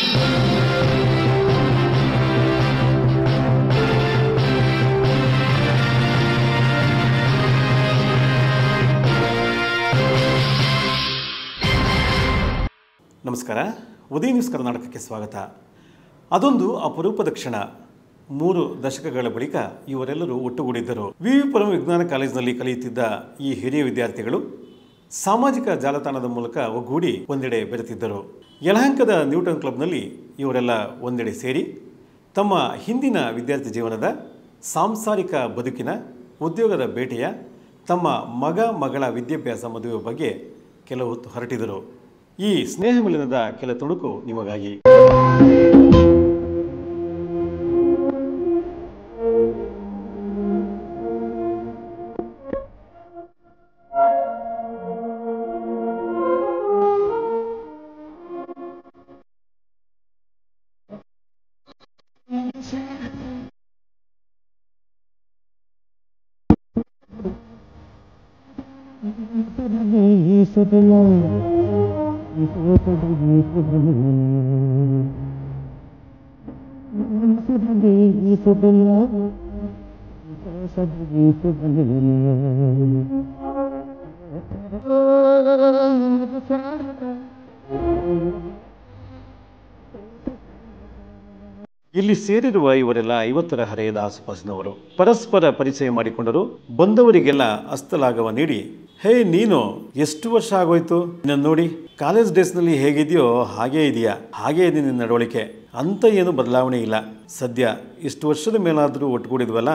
ನಮಸ್ಕಾರ ಉದಯ ನ್ಯೂಸ್ ಕರ್ನಾಟಕಕ್ಕೆ ಸ್ವಾಗತ ಅದೊಂದು ಅಪರೂಪದ ಕ್ಷಣ ಮೂರು ದಶಕಗಳ ಬಳಿಕ ಇವರೆಲ್ಲರೂ ಒಟ್ಟುಗೂಡಿದ್ದರು ವಿವಿ ಪುರಂ ವಿಜ್ಞಾನ ಕಾಲೇಜಿನಲ್ಲಿ ಕಲಿಯುತ್ತಿದ್ದ ಈ ಹಿರಿಯ ವಿದ್ಯಾರ್ಥಿಗಳು ಸಾಮಾಜಿಕ ಜಾಲತಾಣದ ಮೂಲಕ ಒಗ್ಗೂಡಿ ಒಂದೆಡೆ ಬೆರೆತಿದ್ದರು ಯಲಹಂಕದ ನ್ಯೂಟನ್ ಕ್ಲಬ್ನಲ್ಲಿ ಇವರೆಲ್ಲ ಒಂದೆಡೆ ಸೇರಿ ತಮ್ಮ ಹಿಂದಿನ ವಿದ್ಯಾರ್ಥಿ ಜೀವನದ ಸಾಂಸಾರಿಕ ಬದುಕಿನ ಉದ್ಯೋಗದ ಬೇಟೆಯ ತಮ್ಮ ಮಗ ಮಗಳ ವಿದ್ಯಾಭ್ಯಾಸ ಮದುವೆ ಬಗ್ಗೆ ಕೆಲವು ಹೊತ್ತು ಹೊರಟಿದರು ಈ ಸ್ನೇಹ ಮಿಲನದ ಕೆಲ ತುಣುಕು ನಿಮಗಾಗಿ ಇಲ್ಲಿ ಸೇರಿರುವ ಇವರೆಲ್ಲ ಐವತ್ತರ ಹರೆಯದ ಆಸುಪಾಸಿನವರು ಪರಸ್ಪರ ಪರಿಚಯ ಮಾಡಿಕೊಂಡರು ಬಂದವರಿಗೆಲ್ಲ ಅಸ್ತಲಾಗವ ನೀಡಿ ಹೇ ನೀನು ಎಷ್ಟು ವರ್ಷ ಆಗೋಯ್ತು ನಿನ್ನ ನೋಡಿ ಕಾಲೇಜ್ ಡೇಸ್ನಲ್ಲಿ ಹೇಗಿದೆಯೋ ಹಾಗೇ ಇದೆಯಾ ಹಾಗೇ ಇದೆ ನಿನ್ನ ನಡವಳಿಕೆ ಅಂತ ಏನು ಬದಲಾವಣೆ ಇಲ್ಲ ಸದ್ಯ ಇಷ್ಟು ವರ್ಷದ ಮೇಲಾದರೂ ಒಟ್ಟುಗೂಡಿದ್ವಲ್ಲ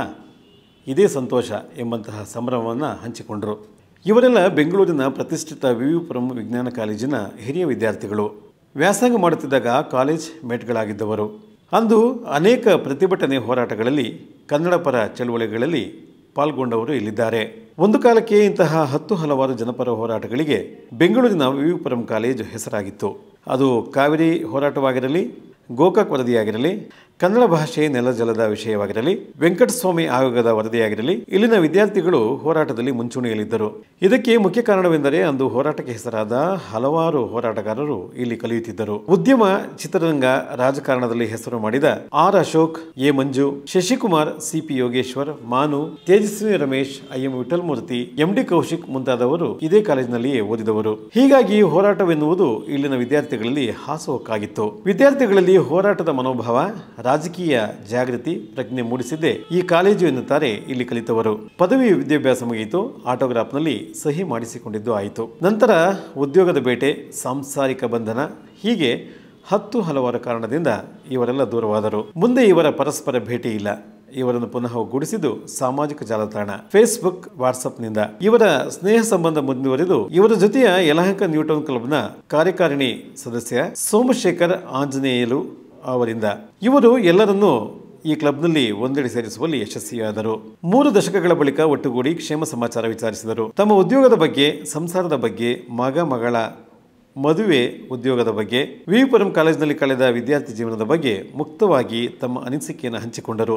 ಇದೇ ಸಂತೋಷ ಎಂಬಂತಹ ಸಂಭ್ರಮವನ್ನು ಹಂಚಿಕೊಂಡರು ಇವರೆಲ್ಲ ಬೆಂಗಳೂರಿನ ಪ್ರತಿಷ್ಠಿತ ವಿವಿಪುರಂ ವಿಜ್ಞಾನ ಕಾಲೇಜಿನ ಹಿರಿಯ ವಿದ್ಯಾರ್ಥಿಗಳು ವ್ಯಾಸಂಗ ಮಾಡುತ್ತಿದ್ದಾಗ ಕಾಲೇಜ್ ಮೇಟ್ಗಳಾಗಿದ್ದವರು ಅಂದು ಅನೇಕ ಪ್ರತಿಭಟನೆ ಹೋರಾಟಗಳಲ್ಲಿ ಕನ್ನಡ ಪರ ಚಳುವಳಿಗಳಲ್ಲಿ ಪಾಲ್ಗೊಂಡವರು ಇಲ್ಲಿದ್ದಾರೆ ಒಂದು ಕಾಲಕ್ಕೆ ಇಂತಹ ಹತ್ತು ಹಲವಾರು ಜನಪರ ಹೋರಾಟಗಳಿಗೆ ಬೆಂಗಳೂರಿನ ವಿವಿಪುರಂ ಕಾಲೇಜು ಹೆಸರಾಗಿತ್ತು ಅದು ಕಾವೇರಿ ಹೋರಾಟವಾಗಿರಲಿ ಗೋಕಾಕ್ ವರದಿಯಾಗಿರಲಿ ಕನ್ನಡ ಭಾಷೆ ನೆಲಜಲದ ವಿಷಯವಾಗಿರಲಿ ವೆಂಕಟಸ್ವಾಮಿ ಆಯೋಗದ ವರದಿಯಾಗಿರಲಿ ಇಲ್ಲಿನ ವಿದ್ಯಾರ್ಥಿಗಳು ಹೋರಾಟದಲ್ಲಿ ಮುಂಚೂಣಿಯಲ್ಲಿದ್ದರು ಇದಕ್ಕೆ ಮುಖ್ಯ ಕಾರಣವೆಂದರೆ ಅಂದು ಹೋರಾಟಕ್ಕೆ ಹೆಸರಾದ ಹಲವಾರು ಹೋರಾಟಗಾರರು ಇಲ್ಲಿ ಕಲಿಯುತ್ತಿದ್ದರು ಉದ್ಯಮ ಚಿತ್ರರಂಗ ರಾಜಕಾರಣದಲ್ಲಿ ಹೆಸರು ಮಾಡಿದ R Ashok A Manju Shashikumar CP Yogeshwar Manu Tejaswi Ramesh I M Vittalmurthy M D Kaushik ಮುಂತಾದವರು ಇದೇ ಕಾಲೇಜಿನಲ್ಲಿಯೇ ಓದಿದವರು ಹೀಗಾಗಿ ಹೋರಾಟವೆನ್ನುವುದು ಇಲ್ಲಿನ ವಿದ್ಯಾರ್ಥಿಗಳಲ್ಲಿ ಹಾಸುಹೊಕ್ಕಾಗಿತ್ತು ವಿದ್ಯಾರ್ಥಿಗಳಲ್ಲಿ ಹೋರಾಟದ ಮನೋಭಾವ ರಾಜಕೀಯ ಜಾಗೃತಿ ಪ್ರಜ್ಞೆ ಮೂಡಿಸಿದ್ದೇ ಈ ಕಾಲೇಜು ಎನ್ನುತ್ತಾರೆ ಇಲ್ಲಿ ಕಲಿತವರು ಪದವಿ ವಿದ್ಯಾಭ್ಯಾಸ ಮುಗಿಯಿತು ಆಟೋಗ್ರಾಫ್ನಲ್ಲಿ ಸಹಿ ಮಾಡಿಸಿಕೊಂಡಿದ್ದು ಆಯಿತು ನಂತರ ಉದ್ಯೋಗದ ಬೇಟೆ ಸಾಂಸಾರಿಕ ಬಂಧನ ಹೀಗೆ ಹತ್ತು ಹಲವಾರು ಕಾರಣದಿಂದ ಇವರೆಲ್ಲ ದೂರವಾದರು ಮುಂದೆ ಇವರ ಪರಸ್ಪರ ಭೇಟಿ ಇಲ್ಲ ಇವರನ್ನು ಪುನಃ ಒಗ್ಗೂಡಿಸಿದ್ದು ಸಾಮಾಜಿಕ ಜಾಲತಾಣ ಫೇಸ್ಬುಕ್ ವಾಟ್ಸಪ್ನಿಂದ ಇವರ ಸ್ನೇಹ ಸಂಬಂಧ ಮುಂದುವರೆದು ಇವರ ಜೊತೆಯ ಯಲಹಂಕ ನ್ಯೂಟನ್ ಕ್ಲಬ್ನ ಕಾರ್ಯಕಾರಿಣಿ ಸದಸ್ಯ ಸೋಮಶೇಖರ್ ಆಂಜನೇಯಲು ಅವರಿಂದ ಇವರು ಎಲ್ಲರನ್ನೂ ಈ ಕ್ಲಬ್ನಲ್ಲಿ ಒಂದೆಡೆ ಸೇರಿಸುವಲ್ಲಿ ಯಶಸ್ವಿಯಾದರು ಮೂರು ದಶಕಗಳ ಬಳಿಕ ಒಟ್ಟುಗೂಡಿ ಕ್ಷೇಮ ಸಮಾಚಾರ ವಿಚಾರಿಸಿದರು ತಮ್ಮ ಉದ್ಯೋಗದ ಬಗ್ಗೆ ಸಂಸಾರದ ಬಗ್ಗೆ ಮಗ ಮಗಳ ಮದುವೆ ಉದ್ಯೋಗದ ಬಗ್ಗೆ ವಿವಿಪುರಂ ಕಾಲೇಜಿನಲ್ಲಿ ಕಳೆದ ವಿದ್ಯಾರ್ಥಿ ಜೀವನದ ಬಗ್ಗೆ ಮುಕ್ತವಾಗಿ ತಮ್ಮ ಅನಿಸಿಕೆಯನ್ನು ಹಂಚಿಕೊಂಡರು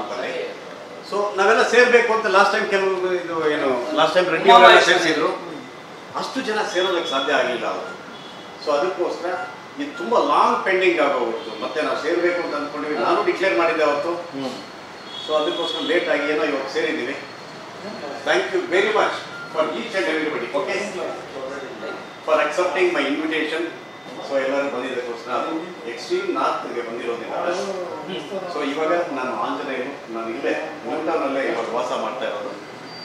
ಸೊ ನಾವೆಲ್ಲ ಸೇರ್ಬೇಕು ಅಂತ ಲಾಸ್ಟ್ ಟೈಮ್ ಕೆಲವು ಇದು ಏನು ಲಾಸ್ಟ್ ಟೈಮ್ ರೆಡ್ಡಿ ಅವರೆಲ್ಲ ಸೇರಿಸಿದ್ರು ಅಷ್ಟು ಜನ ಸೇರೋದಕ್ಕೆ ಸಾಧ್ಯ ಆಗಲಿಲ್ಲ ಅವರು ಸೊ ಅದಕ್ಕೋಸ್ಕರ ಇದು ತುಂಬ ಲಾಂಗ್ ಪೆಂಡಿಂಗ್ ಆಗೋಗ್ಬಿಡ್ತು ಮತ್ತೆ ನಾವು ಸೇರಬೇಕು ಅಂತ ಅಂದ್ಕೊಂಡಿವಿ ನಾನು ಡಿಕ್ಲೇರ್ ಮಾಡಿದ್ದೆ ಅವತ್ತು ಸೊ ಅದಕ್ಕೋಸ್ಕರ ಲೇಟ್ ಆಗಿ ಏನೋ ಇವತ್ತು ಸೇರಿದ್ದೀವಿ thank you very much for each and everybody okay for accepting my invitation so ಎಲ್ಲರೂ ಬಂದಿದ್ದಕ್ಕೋಸ್ಕರ ಅದು ಎಕ್ಸ್ಟ್ರೀಮ್ ನಾರ್ತ್ಗೆ ಬಂದಿರೋದ್ರಿಂದ ಸೊ ಇವಾಗ ನಾನು ಆಂಜನೇಯನು ನಾನು ಇಲ್ಲೇ ನ್ಯೂಟನ್ನಲ್ಲೇ ಇವಾಗ ವಾಸ ಮಾಡ್ತಾ ಇರೋದು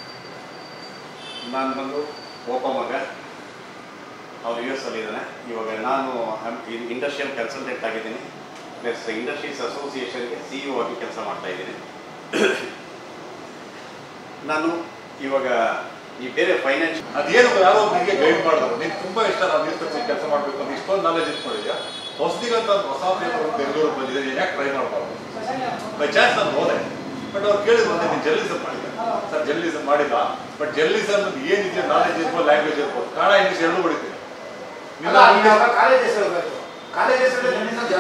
ನಾನು ಬಂದು ಒಬ್ಬ ಮಗ ಅವ್ರು ಯು ಎಸ್ ಅಲ್ಲಿ ಇದ್ದಾನೆ ಇವಾಗ ನಾನು ಇಂಡಸ್ಟ್ರಿಯಲ್ ಕನ್ಸಲ್ಟೆಂಟ್ ಆಗಿದ್ದೀನಿ ಪ್ಲಸ್ ಇಂಡಸ್ಟ್ರೀಸ್ ಅಸೋಸಿಯೇಷನ್ಗೆ ಸಿ ಇ ಆಗಿ ಕೆಲಸ ಮಾಡ್ತಾ ಇದ್ದೀನಿ ನಾನು ಇವಾಗ ಈ ಬೇರೆ ಫೈನಾನ್ಷಿಯಲ್ ಅದೇನು ಯಾರೋ ಒಬ್ಬರಿಗೆ ಗೈಡ್ ಮಾಡಿದ್ರು ನೀನು ತುಂಬಾ ಇಷ್ಟ ನಾನು ನ್ಯೂಸ್ ಪೇಪರ್ ಕೆಲಸ ಮಾಡಬೇಕು ಅಂತ ಇಷ್ಟೊಂದು ನಾಲೆಜ್ ಇಟ್ಕೊಂಡಿದ್ಯಾ ಹೊಸದಿಗಂತ ಒಂದು ಹೊಸ ಪೇಪರ್ ಬೆಂಗಳೂರು ಬಂದಿದೆ ನೀನು ಯಾಕೆ ಟ್ರೈ ಮಾಡಬಾರ್ದು ಬೈ ಚಾನ್ಸ್ ನಾನು ಹೋದೆ ಬಟ್ ಅವ್ರು ಕೇಳಿದ್ರು ಒಂದೇ ನೀನು ಜರ್ನಲಿಸಮ್ ಮಾಡಿದ್ದೆ ಸರ್ ಜರ್ನಲಿಸಮ್ ಮಾಡಿಲ್ಲ ಬಟ್ ಜರ್ನಲಿಸಮ್ ಏನಿದೆ ನಾಲೆಜ್ ಇರ್ಬೋದು ಲ್ಯಾಂಗ್ವೇಜ್ ಇರ್ಬೋದು ಕನ್ನಡ ಇಂಗ್ಲೀಷ್ ಎರಡೂ ಹೊಡಿತೀನಿ ನಿನ್ನ ಮುಂದೆ ಕಾಲೇಜ್ ಹೆಸರು ಬೇಕು ಕಾಲೇಜ್ ಹೆಸರು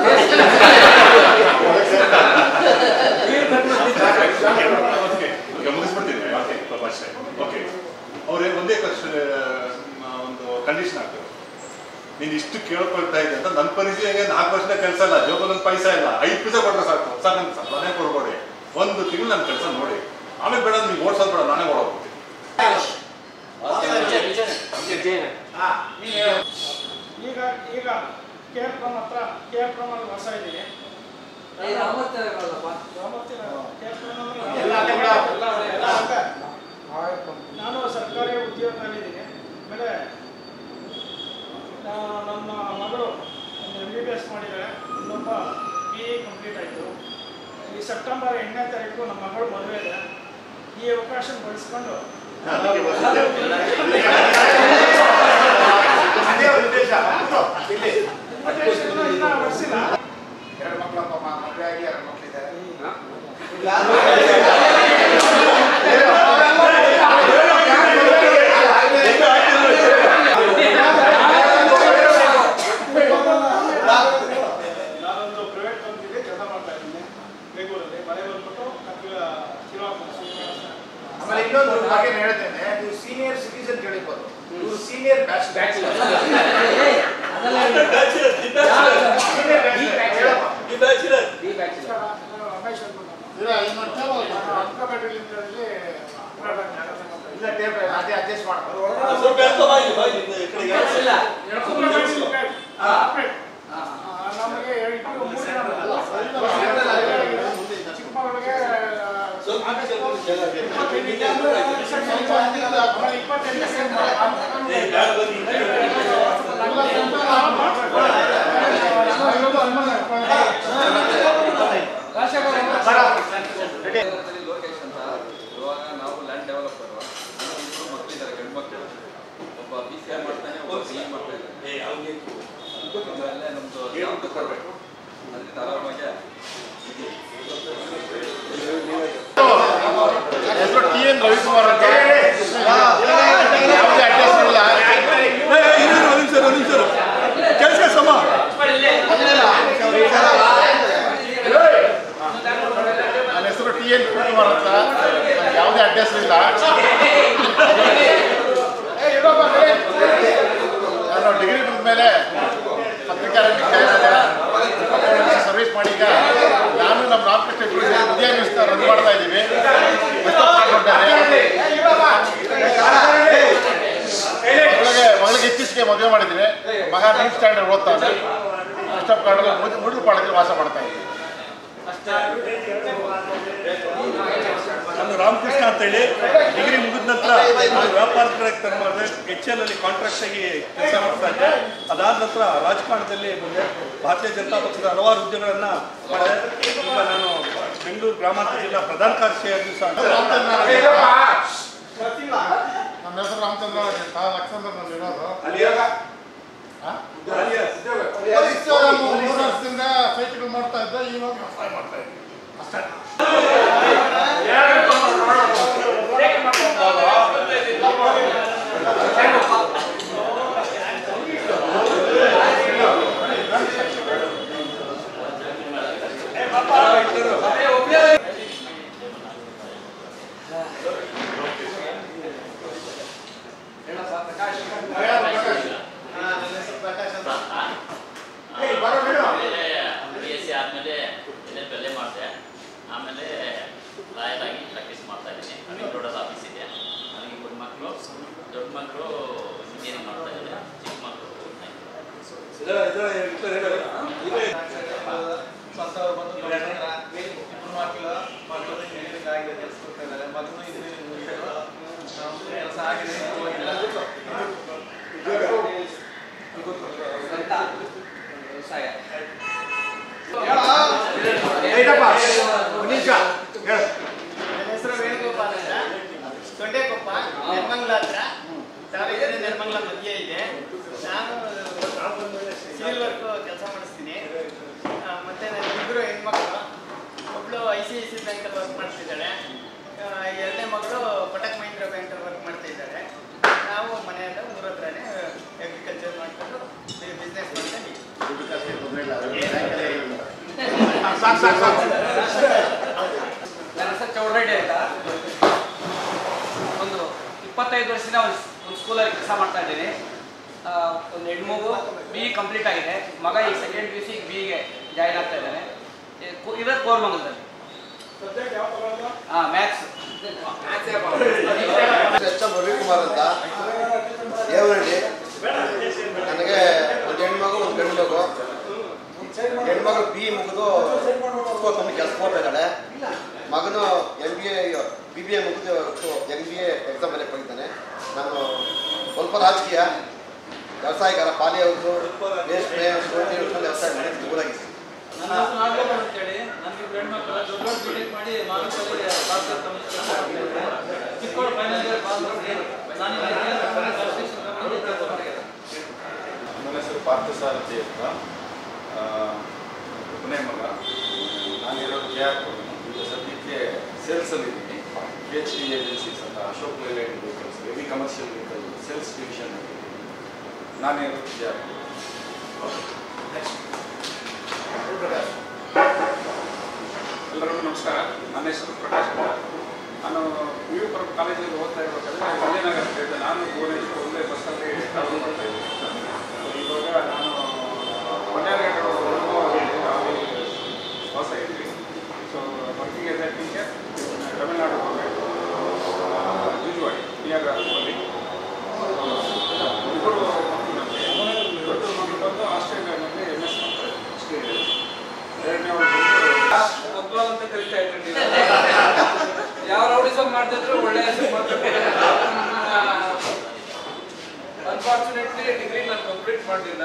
ಓಕೆ ಮುಗಿಸ್ಬಿಡ್ತೀನಿ ಓಕೆ ಪಾಪ ಅಷ್ಟೇ ಓಕೆ ಅವ್ರು ಒಂದೇ ಕ್ವಶನ್ ಒಂದು ಕಂಡೀಷನ್ ಹಾಕ್ತಾರೆ ನೀನು ಇಷ್ಟು ಕೇಳ್ಕೊಳ್ತಾ ಇದ್ದೆ ಅಂತ ನನ್ನ ಪರಿಚಯ ನಾಲ್ಕು ವರ್ಷದ ಕೆಲಸ ಇಲ್ಲ ಜೋಬಲ್ಲಿ ಒಂದು ಪೈಸಾ ಇಲ್ಲ ಐದು ಪೈಸೆ ಕೊಟ್ಟರೆ ಸಾಕು ಸರ್ ನಂಗೆ ಮನೆ ಕೊಡ್ಬೇಡಿ ಒಂದು ತಿಂಗಳು ನನ್ನ ಕೆಲಸ ನೋಡಿ ಆಮೇಲೆ ಬೇಡ ನೀವು ಓಡಿಸೋದು ಬೇಡ ನಾನೇ ಓಡೋಗ್ತೀನಿ ಈಗ ಈಗ ಕೆ ಎಫ್ ಪ್ರಮ್ ಹತ್ರ ಕೆ ಎಫ್ ಪ್ರಮ್ ಅಲ್ಲಿ ಹೊಸ ಇದ್ದೀನಿ ರಾಮಮೂರ್ತಿ ನಗರ. ಕೆ ಎಫ್ ಪ್ರಮ್ ಅಂದ್ರೆ ಎಲ್ಲ ಅಲ್ಲೇ ಬಿಡ. ಎಲ್ಲ ಅಲ್ಲೇ, ಎಲ್ಲ ಅಲ್ಲೇ. ನಾನು ಸರ್ಕಾರಿ ಉದ್ಯೋಗದಲ್ಲಿದ್ದೀನಿ ಆಮೇಲೆ ನಾ- ನನ್ನ ಮಗಳು ಒಂದು ಎಮ್ ಬಿ ಬಿ ಎಸ್ ಮಾಡಿದ್ದಾರೆ ಇನ್ನೊಬ್ಬ ಬಿ ಎ ಕಂಪ್ಲೀಟ್ ಆಯಿತು ಈ ಸೆಪ್ಟೆಂಬರ್ ಎಂಟನೇ ತಾರೀಕು ನಮ್ಮ ಮಗಳು ಮದುವೆ ಇದೆ ಈ ಅವಕಾಶ ಬಳಸ್ಕೊಂಡು ಅದಕ್ಕೆ ಬಂದಿದ್ದೆ. ಅದೇ ಉದ್ದೇಶ ಇಲ್ಲಿ ಉದ್ದೇಶವನ್ನು ಇನ್ನೂ ಹೊರಡಿಸಿಲ್ಲ ಎರಡು ಮಕ್ಕಳಪ್ಪ ಮ- ಮದುವೆ ಆಗಿ ಎರಡು ಮಕ್ಕಳಿದ್ದಾರೆ ನಾನೊಂದು ಪ್ರೈವೇಟ್ ಕಂಪ್ನಿಗೆ ಕೆಲಸ ಮಾಡ್ತಾ ಇದ್ದೀನಿ ಬೆಂಗಳೂರಲ್ಲಿ ಮನೆ ಬಂದ್ಬಿಟ್ಟು ಆಮೇಲೆ ಇನ್ನೊಂದು ಬಗ್ಗೆ ಹೇಳ್ತೇನೆ ನೀವು ಸೀನಿಯರ್ ಸಿಟಿಸನ್ ಕೇಳಿರ್ಬೋದು ಇವರು senior batch bachelor senior Ramesh ಅಂದ್ಬಿಟ್ಟು ಇಲ್ಲ ಟೇಪ್ ಅದೇ ಅಡ್ಜಸ್ಟ್ ಮಾಡ್ತಾರೆ ನಮಗೆ ಇಬ್ಬರು ಮೂರು ಜನ ಚಿಕ್ಕಮಗಳಿಗೆ ಲೋಕೇಶ್ ಅಂತ ಇವಾಗ ನಾವು ಲ್ಯಾಂಡ್ ಡೆವಲಪರ್ ಇಬ್ಬರು ಮಕ್ಕಳಿದ್ದಾರೆ ಗಂಡು ಮಕ್ಕಳು ಒಬ್ಬ ಬಿ ಸಿ ಎ ಮಾಡ್ತಾನೆ ಒಬ್ಬ ಸಿ ಎ ಮಾಡ್ತಾ ಇದ್ದಾನೆ ಅಲ್ಲೇ ನಮ್ದು ಯಾವ್ದು ಕೊಡ್ಬೇಕು ಅದರಿಂದ ಆರಾಮಾಗಿ ಹೆಸರು ಟಿ ಎನ್ ರವಿಕುಮಾರ್ ಅಂತ ಯಾವುದೇ ಅಡ್ರೆಸ್ ಇಲ್ಲ ನನ್ನ ಹೆಸರು ಟಿ ಎನ್ ರವಿಕುಮಾರ್ ಅಂತ ನನಗೆ ಯಾವುದೇ ಅಡ್ರೆಸ್ ಇಲ್ಲ ನಾನು ಡಿಗ್ರಿ ಮುಗಿದ ಮೇಲೆ ಪತ್ರಿಕಾರಂಗ ಸರ್ವಿಸ್ ಮಾಡಿ ಈಗ ನಾನು ನಮ್ಮ ರಾಮಕೃಷ್ಣ ವಿದ್ಯಾನ್ಯೂಸ್ನ ರನ್ ಮಾಡ್ತಾ ಇದ್ದೀವಿ ಮಗಳಿಗೆ ಮಗಳಿಗೆ ಇತ್ತೀಚೆಗೆ ಮದುವೆ ಮಾಡಿದ್ದೀನಿ ಮಗ ನೈನ್ತ್ ಸ್ಟ್ಯಾಂಡರ್ಡ್ ಓದ್ತಾನೆ ಅಷ್ಟಪ್ ಕಾಡಲ್ಲಿ ಮುಡಿ ಮುಡಿದು ಪಾಡದಲ್ಲಿ ವಾಸ ಮಾಡ್ತಾ ಇದ್ದೀನಿ ನಾನು ರಾಮಕೃಷ್ಣ ಅಂತೇಳಿ ಡಿಗ್ರಿ ಮುಗಿದ ನಂತರ ನಾನು ವ್ಯಾಪಾರ ತರ ಮಾಡಿದೆ ಎಚ್ ಎಲ್ ಅಲ್ಲಿ ಕಾಂಟ್ರಾಕ್ಟ್ ಆಗಿ ಕೆಲಸ ಮಾಡ್ತಾ ಇದ್ದೆ ಅದಾದ ನಂತರ ರಾಜಕಾರಣದಲ್ಲಿ ಬಂದೆ ಭಾರತೀಯ ಜನತಾ ಪಕ್ಷದ ಹಲವಾರು ಹುದ್ದೆಗಳನ್ನ ಮಾಡಿದೆ ಈಗ ನಾನು ಬೆಂಗಳೂರು ಗ್ರಾಮಾಂತರ ಜಿಲ್ಲಾ ಪ್ರಧಾನ ಕಾರ್ಯದರ್ಶಿಯಾಗಿ ದಿವಸ ನಮ್ಮ ಹೆಸರು ರಾಮಚಂದ್ರ ತಾವು ಲಕ್ಷಂದ್ರನಲ್ಲಿ ಇರೋದು ಆ? ಮೂರು ವರ್ಷದಿಂದ ಸೈಟ್ಗಳು ಮಾಡ್ತಾ ಇದ್ದೆ ಇವಾಗ ವ್ಯವಸಾಯ ಮಾಡ್ತಾ ಇದ್ದೆ ಅಷ್ಟೇ ಬಿ ಎಸ್ ಸಿ ಆದಮೇಲೆ ಇಲ್ಲೇ ಬೆಲೆ ಮಾಡಿದೆ ಆಮೇಲೆ ಲಾಯರ್ ಆಗಿ ಪ್ರಾಕ್ಟೀಸ್ ಮಾಡ್ತಾ ಇದ್ದೀನಿ ನನಗೆ ದೊಡ್ಡದ ಆಫೀಸ್ ಇದೆ ನನಗೆ ಇಬ್ಬರು ಮಕ್ಕಳು ದೊಡ್ಡ ಮಕ್ಕಳು ಇಂಜಿನಿಯರಿಂಗ್ ಮಾಡ್ತಾ ಇದ್ದಾರೆ ಚಿಕ್ಕ ಮಕ್ಕಳು ಸ್ವಂತವ್ರು ಬಂದು ಇಬ್ಬರು ಮಕ್ಕಳು ಮಕ್ಕಳು ಇಂಜಿನಿಯರಿಂಗ್ ಆಗಿದೆ ಕೆಲಸ ಕೊಡ್ತಾ ಇದ್ದಾರೆ ಮಗನು ಇಂಜಿನಿಯರಿಂಗ್ ಮುಗಿದ್ರು ಕೆಲಸ ಆಗಿದೆ ಸ್ವಂತ ವ್ಯವಸಾಯ ನನ್ನ ಹೆಸರು ವೇಣುಗೋಪಾಲ್ ಅಂತ ತೊಂಡೆಕೊಪ್ಪ ನೆರ್ಮಂಗ್ಲ ಹತ್ರ ತಾಲೂಕಿನ ನೆರ್ಮಂಗ್ಲ ಮಧ್ಯೆ ಇದೆ ನಾನು ಸಿವಿಲ್ ವರ್ಕ್ ಕೆಲಸ ಮಾಡಿಸ್ತೀನಿ ಆ, ಮತ್ತೆ ನನ್ನ ಇಬ್ಬರು ಹೆಣ್ಮಕ್ಳು ಒಬ್ಳು ಐ ಸಿ ಐ ಸಿ ಬ್ಯಾಂಕಲ್ಲಿ ವರ್ಕ್ ಮಾಡ್ತಿದ್ದಾಳೆ ಆ, ಎರಡನೇ ಮಗಳು ಪಟಕ್ ಮಹೀಂದ್ರ ಬ್ಯಾಂಕಲ್ಲಿ ವರ್ಕ್ ಮಾಡ್ತಾ ಇದ್ದಾರೆ ನಾವು ಮನೆಯಲ್ಲ ಊರ ಹತ್ರನೇ ಅಗ್ರಿಕಲ್ಚರ್ ಮಾಡ್ಕೊಂಡು ಬಿಸ್ನೆಸ್ ಮಾಡ್ಕೊಂಡು ಸಾಕು ಸಾಕು ಸಾಕು ನನ್ನ ಹೆಸರು ಚೌಡ್ರೆಡ್ಡಿ ಅಂತ ಒಂದು ಇಪ್ಪತ್ತೈದು ವರ್ಷದಿಂದ ಒಂದು ಒಂದು ಸ್ಕೂಲಲ್ಲಿ ಕೆಲಸ ಮಾಡ್ತಾ ಇದ್ದೀನಿ ಆ, ಒಂದು ಹೆಣ್ಮಗು ಬಿ ಕಂಪ್ಲೀಟ್ ಆಗಿದೆ ಮಗ ಈಗ ಸೆಕೆಂಡ್ ಪಿ ಸಿ ಬಿಗೆ ಜಾಯ್ನ್ ಆಗ್ತಾ ಇದ್ದಾನೆ ಇರೋದು ಕೋರ್ಮಂಗಲದಲ್ಲಿ ಹಾಂ ಮ್ಯಾಥ್ಸ್ ಎಚ್ ಎಂ ರವಿಕುಮಾರ್ ಅಂತ ದೇವರಹಳ್ಳಿ ನನಗೆ ಒಂದು ಹೆಣ್ಮಗು ಒಂದು ಗಂಡು ಮಗು ಹೆಣ್ಮಗಳು ಬಿ ಮುಗಿದು ಫುಟ್ಬಾಲ್ ಕಂಪ್ನಿ ಕೆಲಸ ಮಾಡ್ತಾ ಇದ್ದಾಳೆ ಮಗನು M B A B B A ಮುಗಿದು ಎಂ ಬಿ ಎ ಎಕ್ಸಾಮ್ ಬರೆಯಕ್ಕೆ ಹೋಗಿದ್ದಾನೆ ನಾನು ಸ್ವಲ್ಪ ರಾಜಕೀಯ ವ್ಯವಸಾಯಗಾರ ಪಾಲಿ ಹೌದು ರೇಷ್ಮೆ ಗೋಧಿ ಹಿಡ್ಕೊಂಡು ವ್ಯವಸಾಯ ಮಾಡಿ ದೂರಾಗಿದೆ ನಾನು ಮಾಡ್ಬೇಕು ಅಂತೇಳಿ ನನಗೆ ಫ್ರೆಂಡ್ ಮಕ್ಕಳು ದೊಡ್ಡ ದೊಡ್ಡ ಬಿಲ್ಡಿಂಗ್ ಮಾಡಿ ಮಾನವರಿಗೆ ಪಾಸ್ ಚಿಕ್ಕವಳು ಫೈನಲ್ ಇಯರ್ ಪಾಸ್ ಮಾಡಿ ನಾನು ನನ್ನ ಹೆಸರು ಪಾರ್ಥಸಾರಥಿ ಅಂತ ಆ, ಕೊನೆ ಮಗ ನಾನಿರೋದು ಕೆ ಆರ್ ಈಗ ಸದ್ಯಕ್ಕೆ ಸೇಲ್ಸಲ್ಲಿದ್ದೀನಿ ಪಿ ಎಚ್ ಡಿ ಏಜೆನ್ಸೀಸ್ ಅಂತ Ashok Leyland vehicles heavy commercial vehicle sales division ನಾನೇ ಇರೋದು ಕೆ ಆರ್ ಎಲ್ಲರಿಗೂ ನಮಸ್ಕಾರ ನನ್ನ ಹೆಸರು ಪ್ರಕಾಶ್ ಕುಮಾರ್ ನಾನು ವಿ ಯು ಪುರಂ ಕಾಲೇಜಲ್ಲಿ ಓದ್ತಾ ಇರಬೇಕಾದ್ರೆ ವಿಜಯನಗರ ಅಂತ ಇದ್ದೆ ನಾನು ಭುವನೇಶ್ವರ ಒಂದೇ ಬಸ್ಸಲ್ಲಿ ಟ್ರಾವೆಲ್ ಮಾಡ್ತಾ ಇದ್ದೆ ಇವಾಗ ನಾನು ಹೊನ್ನೇರಗಡೆ ಅಲ್ಲಿ ವಾಸ ಇದ್ವಿ so working S A teacher Tamilnadu ಹೋಗಬೇಕು ಜುಜುವಾಡಿ ನಿಯರ್ ಅಲ್ಲಿ ಇಬ್ಬರು ಮಕ್ಕಳು ನನಗೆ ದೊಡ್ಡ ಮಕ್ಕಳು ಬಂದು ಆಸ್ಟ್ರೇಲಿಯಾನಲ್ಲಿ ಎಮ್ ಎಸ್ ಮಾಡ್ತಾರೆ ಅಷ್ಟೇ ಎರಡನೇ ಫುಟ್ಬಾಲ್ ಅಂತ ಕರಿತಾ ಇದ್ರು ನೀವು ಯಾವ ರೌಡಿಸಮ್ ಮಾಡ್ತಿದ್ರು ಒಳ್ಳೆ ಹೆಸರು ಮಾಡ್ತಿದ್ರು ಅನ್ಫಾರ್ಚುನೇಟ್ಲಿ ಡಿಗ್ರಿ ನಾನು ಕಂಪ್ಲೀಟ್ ಮಾಡಲಿಲ್ಲ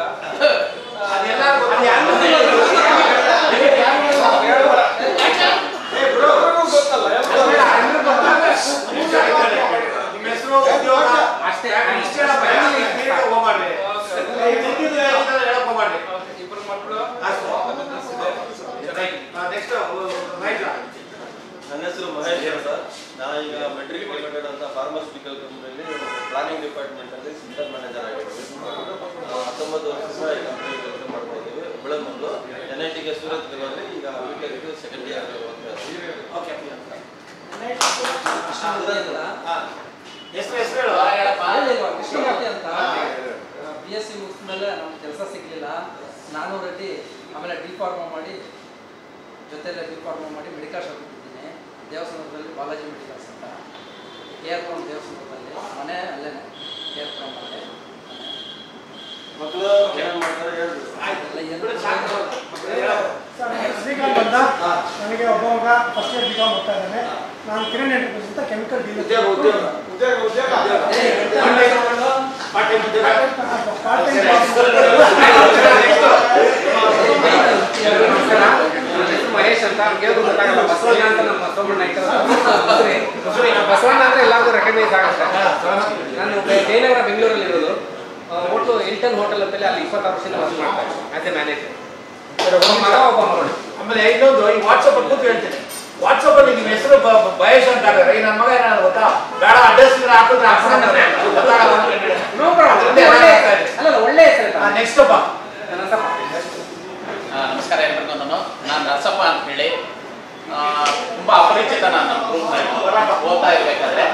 ನಿಮ್ಮ ಹೆಸರು ಉದ್ಯೋಗ ಅಷ್ಟೇ ಇಷ್ಟೆಲ್ಲ family ಕ್ಲಿಯರ್ ಹೋಗ್ಬಾರ್ದು. ಇದ್ದಿದ್ದು ಹೇಳೋದು ಹೇಳಕ್ ಹೋಗ್ಬಾರ್ದು. ಇಬ್ಬರು ಮಕ್ಕಳು ನೆಕ್ಸ್ಟ್ ಮಹೇಶ ನನ್ನ ಹೆಸರು ಮಹೇಶ್ ಅಂತ ನಾನು ಈಗ ಮೆಟ್ರಿಕ್ ಲಿಮಿಟೆಡ್ ಅಂತ ಫಾರ್ಮಾಸ್ಯೂಟಿಕಲ್ ಕಂಪ್ನಿಯಲ್ಲಿ ಪ್ಲಾನಿಂಗ್ ಡಿಪಾರ್ಟ್ಮೆಂಟಲ್ಲಿ ಸಿಸ್ಟರ್ ಮ್ಯಾನೇಜರ್ ಆಗಿದ್ದೀವಿ ನಾವು ಹತ್ತೊಂಬತ್ತು ವರ್ಷದಿಂದ ಈ ಕಂಪ್ನಿ ಕೆಲಸ ಮಾಡ್ತಾ ಇದ್ದೀವಿ ಬೆಳಗ್ಮಂದು ಎನ್ ಐ ಟಿಗೆ ಸೂರತ್ ಅಲ್ಲಿ ಈಗ ವಿಕೆಟ್ಗೆ ಸೆಕೆಂಡ್ ಇಯರ್ ಓದ್ತಾ ಇದ್ದೀವಿ ಹೆಸರು ಹೆಸರು ಹೇಳು ಕೃಷ್ಣಮೂರ್ತಿ ಅಂತ ಬಿ ಎಸ್ ಸಿ ಮುಗಿದ್ಮೇಲೆ ನಮ್ಗೆ ಕೆಲಸ ಸಿಗಲಿಲ್ಲ ನಾನು ರೆಡ್ಡಿ ಆಮೇಲೆ ಡಿ ಫಾರ್ಮಾ ಮಾಡಿ ಜೊತೆಲೆ ಡಿ ಫಾರ್ಮಾ ಮಾಡಿ ಮೆಡಿಕಲ್ ಶಾಪ್ ಇಟ್ಟಿದ್ದೀನಿ ದೇವಸ್ಥಾನದಲ್ಲಿ ಬಾಲಾಜಿ ಮೆಡಿಕಲ್ಸ್ ಅಂತ ಕೆ ಆರ್ ಪುರಂ ದೇವಸ್ಥಾನದಲ್ಲಿ ಮನೆ ಅಲ್ಲೇ ಕೆ ಆರ್ ಪುರಂ ಮನೆ ಮಕ್ಕಳು ಏನೇನು ಮಾಡ್ತಾರೆ ಹೇಳ್ಬೇಕು ಶ್ರೀಕಾಂತ್ ಅಂತ ನನಗೆ ಒಬ್ಬ ಮಗ ಫಸ್ಟ್ ಇಯರ್ ಬಿ ಕಾಮ್ ಓದ್ತಾ ಇದ್ದಾನೆ ನಾನು ಕಿರಣ್ ಎಂಟರ್ಪ್ರೈಸ್ ಅಂತ ಕೆಮಿಕಲ್ ಡೀಲರ್ ಉದ್ಯೋಗ ಉದ್ಯೋಗ ಉದ್ಯೋಗ ಉದ್ಯೋಗ ಪಾರ್ಟ್ ಟೈಮ್ ಉದ್ಯೋಗ ಪಾರ್ಟ್ ಟೈಮ್ ಮಹೇಶ್ ಅಂತ ಕೇಳಿದ್ರು ಗೊತ್ತಾಗಲ್ಲ ಬಸವಣ್ಣ ಅಂತ ನಮ್ಮ ಬಸವಣ್ಣ ಬಸವಣ್ಣ ಅಂದ್ರೆ ಎಲ್ಲರಿಗೂ ರೆಕಗ್ನೈಸ್ ಆಗುತ್ತೆ ನಾನು ಜಯನಗರ ಬೆಂಗಳೂರಲ್ಲಿ ಇರೋದು ಹೋಟ್ಲು ಇಂಟನ್ ಹೋಟೆಲ್ ಅಂತೇಳಿ ಅಲ್ಲಿ ಇಪ್ಪತ್ತಾರು ವರ್ಷದಿಂದ ವರ್ಕ್ ಮಾಡ್ತಾರೆ ಆಸ್ ಎ ಮ್ಯಾನೇಜರ್ ಒಬ್ಬ ಮಗ ಒಬ್ಬ ಮಗಳು ಆಮೇಲೆ ಇನ್ನೊಂದು ಈ ವಾಟ್ಸಪ್ ಅಲ್ಲಿ ಕೂತು ಹೇಳ್ತೀನಿ ವಾಟ್ಸಪ್ ಅಲ್ಲಿ ನಿಮ್ಮ ಹೆಸರು ಬ- ಬ- ಮಹೇಶ್ ಅಂತ ಹಾಕಿದ್ರೆ ಈ ನನ್ನ ಮಗ ಏನಾದ್ರು ಗೊತ್ತಾ ಬೇಡ ಅಡ್ರೆಸ್ ಹಾಕಿದ್ರೆ ಹಾಕ್ಸ್ಕೊಂಡ್ರೆ ಗೊತ್ತಾಗಲ್ಲ ಅಂತ ಹೇಳಿ. ನೋ ಪ್ರಾಬ್ಲಮ್ ಅದೇ ಒಳ್ಳೆ ಆಗ್ತಾ ಇದೆ. ಅಲ್ಲ ಒಳ್ಳೆ ಹೆಸರು ನೆಕ್ಸ್ಟ್ ಅಪ್ಪ ಆ, ನಮಸ್ಕಾರ ಎಲ್ರಿಗೂ ನಾನು ನಾನು ನರಸಪ್ಪ ಅಂತ ಹೇಳಿ ಆ, ತುಂಬಾ ಅಪರಿಚಿತ ನಾನು ಗ್ರೂಪ್ನಲ್ಲಿ ಓದ್ತಾ ಇರ್ಬೇಕಾದ್ರೆ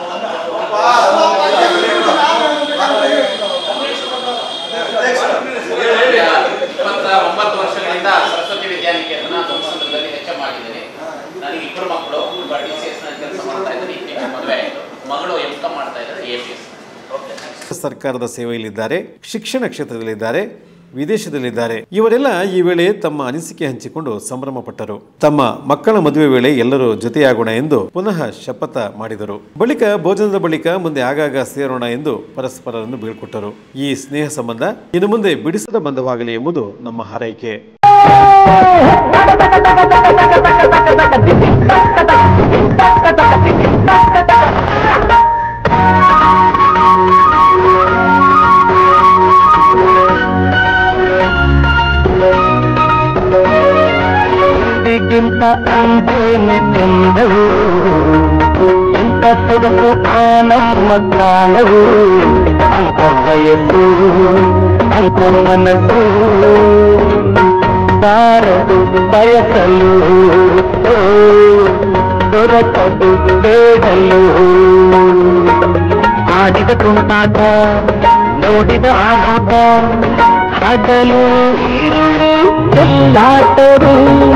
ಇಪ್ಪತ್ತ ಒಂಬತ್ತು ವರ್ಷಗಳಿಂದ ಸರಸ್ವತಿ ವಿದ್ಯಾನಿಕೇತನ ತುಮಸಂದ್ರದಲ್ಲಿ ಎಚ್ ಎಂ ಆಗಿದ್ದೀನಿ ನನಗೆ ಇಬ್ಬರು ಮಕ್ಕಳು ಒಬ್ಬ ಡಿ ಸಿ ಎಸ್ ನಲ್ಲಿ ಕೆಲಸ ಮಾಡ್ತಾ ಇದ್ದಾರೆ ಇತ್ತೀಚೆಗೆ ಮದುವೆ ಆಯಿತು ಮಗಳು ಎಂ ಕಾಮ್ ಮಾಡ್ತಾ ಇದ್ದಾರೆ ಎ ಪಿ ಎಸ್ ಸರ್ಕಾರದ ಸೇವೆಯಲ್ಲಿದ್ದಾರೆ ಶಿಕ್ಷಣ ಕ್ಷೇತ್ರದಲ್ಲಿದ್ದಾರೆ ವಿದೇಶದಲ್ಲಿದ್ದಾರೆ ಇವರೆಲ್ಲ ಈ ವೇಳೆ ತಮ್ಮ ಅನಿಸಿಕೆ ಹಂಚಿಕೊಂಡು ಸಂಭ್ರಮ ಪಟ್ಟರು ತಮ್ಮ ಮಕ್ಕಳ ಮದುವೆ ವೇಳೆ ಎಲ್ಲರೂ ಜೊತೆಯಾಗೋಣ ಎಂದು ಪುನಃ ಶಪಥ ಮಾಡಿದರು ಬಳಿಕ ಭೋಜನದ ಬಳಿಕ ಮುಂದೆ ಆಗಾಗ ಸೇರೋಣ ಎಂದು ಪರಸ್ಪರರನ್ನು ಬೀಳ್ಕೊಟ್ಟರು ಈ ಸ್ನೇಹ ಸಂಬಂಧ ಇನ್ನು ಮುಂದೆ ಬಿಡಿಸದ ಬಂಧವಾಗಲಿ ಎಂಬುದು ನಮ್ಮ ಹಾರೈಕೆ ಗಿಂತ ಅಂದೇನೆ ಚಂದವು ಎಂತ ಸೊಗಸು ಆ ನಮ್ಮ ಕಾಣವು ಅಂಕ ಬಯಸು ಅಂಕ ಮನಸ್ಸು ಬಾರದು ಬಯಸಲು ಓ, ದೊರಕದು ಬೇಡಲು ಆಡಿದ ತುಂಟಾಟ ನೋಡಿದ ಆನೋಟ ಹಗಲು ಇರುಳು ಎಲ್ಲಾಟವು